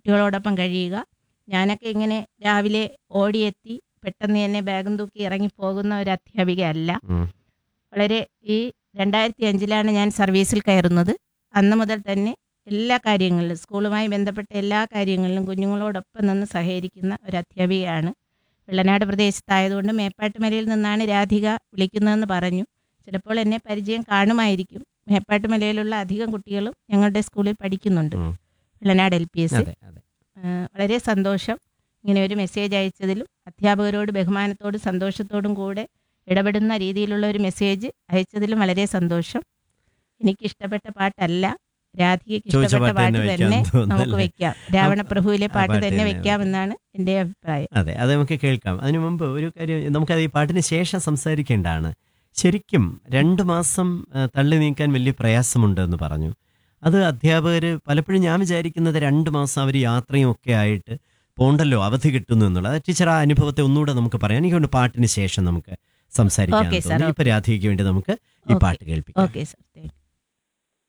കുട്ടികളോടൊപ്പം കഴിയുക ഞാനൊക്കെ ഇങ്ങനെ രാവിലെ ഓടിയെത്തി പെട്ടെന്ന് തന്നെ ബാഗും തൂക്കി ഇറങ്ങി പോകുന്ന ഒരു അധ്യാപികയല്ല ഉം. വളരെ ഈ രണ്ടായിരത്തി അഞ്ചിലാണ് ഞാൻ സർവീസിൽ കയറുന്നത് അന്ന് മുതൽ തന്നെ എല്ലാ കാര്യങ്ങളിലും സ്കൂളുമായി ബന്ധപ്പെട്ട എല്ലാ കാര്യങ്ങളിലും കുഞ്ഞുങ്ങളോടൊപ്പം നിന്ന് സഹകരിക്കുന്ന ഒരു അധ്യാപികയാണ് വെള്ളനാട് പ്രദേശത്തായതുകൊണ്ട് മേപ്പാട്ടുമലയിൽ നിന്നാണ് രാധിക വിളിക്കുന്നതെന്ന് പറഞ്ഞു ചിലപ്പോൾ എന്നെ പരിചയം കാണുമായിരിക്കും മേപ്പാട്ടുമലയിലുള്ള അധികം കുട്ടികളും ഞങ്ങളുടെ സ്കൂളിൽ പഠിക്കുന്നുണ്ട് ഉം. വെള്ളനാട് എൽ പി എസ് അതെ അതെ വളരെ സന്തോഷം ഇങ്ങനെ ഒരു മെസ്സേജ് അയച്ചതിലും അധ്യാപകരോട് ബഹുമാനത്തോടും സന്തോഷത്തോടും കൂടെ ഇടപെടുന്ന രീതിയിലുള്ള ഒരു മെസ്സേജ് അയച്ചതിലും വളരെ സന്തോഷം എനിക്ക് ഇഷ്ടപ്പെട്ട പാട്ടല്ല രാധികയ്ക്ക് ചോദിച്ച ഇഷ്ടപ്പെട്ട പാട്ട് പാട്ട് തന്നെ തന്നെ വെക്കാൻ തോന്നുന്നു, നമുക്ക് അല്ലേ? വെക്കാം രാവണപ്രഭുവിലെ ആ പാട്ട് പാട്ട് തന്നെ തന്നെ വെക്കാമെന്നാണ് എൻ്റെ അഭിപ്രായം അതെ അത് നമുക്ക് കേൾക്കാം അതിനു മുമ്പ് ഒരു കാര്യം നമുക്കത് ഈ പാട്ടിന് ശേഷം സംസാരിക്കേണ്ടതാണ് ശരിക്കും രണ്ട് മാസം ആ, തള്ളി നീക്കാൻ വലിയ പ്രയാസമുണ്ട് എന്ന് പറഞ്ഞു അത് അധ്യാപകർ പലപ്പോഴും ഞാൻ വിചാരിക്കുന്നത് രണ്ട് മാസം അവർ യാത്രയും ഒക്കെ ആയിട്ട് പോണ്ടല്ലോ അവധി കിട്ടുന്നു എന്നുള്ളത് ടീച്ചർ ആ അനുഭവത്തെ ഒന്നുകൂടെ നമുക്ക് പറയാം എനിക്ക് തോന്നുന്നു പാട്ടിന് ശേഷം നമുക്ക് സംസാരിക്കാം Okay, എന്ന് sir, തോന്നുന്നു. ഇപ്പൊ രാധികയ്ക്ക് വേണ്ടി നമുക്ക് ഈ Okay. പാട്ട് കേൾപ്പിക്കാം ഓക്കെ സർ